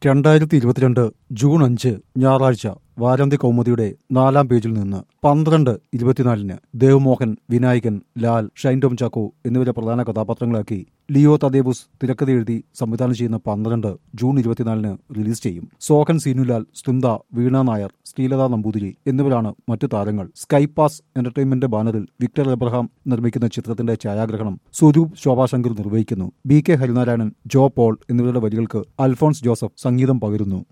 രണ്ടായിരത്തി ഇരുപത്തിരണ്ട് ജൂൺ അഞ്ച് ഞായറാഴ്ച വാരാന്ത്യ കൗമുദിയുടെ നാലാം പേജിൽ നിന്ന് പന്ത്രണ്ട് ഇരുപത്തിനാലിന് ദേവ്മോഹൻ വിനായകൻ ലാൽ ഷൈൻ ടോം ചാക്കോ എന്നിവരെ പ്രധാന കഥാപാത്രങ്ങളാക്കി ലിയോ തദേബുസ് തിരക്കഥ എഴുതി സംവിധാനം ചെയ്യുന്ന പന്ത്രണ്ട് ജൂൺ ഇരുപത്തിനാലിന് റിലീസ് ചെയ്യും സോഹൻ സീനുലാൽ സ്തുന്ദ വീണ നായർ ശ്രീലത നമ്പൂതിരി എന്നിവരാണ് മറ്റു താരങ്ങൾ സ്കൈ പാസ് എന്റർടൈൻമെന്റ് ബാനറിൽ വിക്ടർ എബ്രഹാം നിർമ്മിക്കുന്ന ചിത്രത്തിന്റെ ഛായാഗ്രഹണം സ്വരൂപ് ശോഭാശങ്കർ നിർവഹിക്കുന്നു B K Harinarayanan Joe Paul എന്നിവരുടെ വരികൾക്ക് അൽഫോൺസ് ജോസഫ് സംഗീതം പകരുന്നു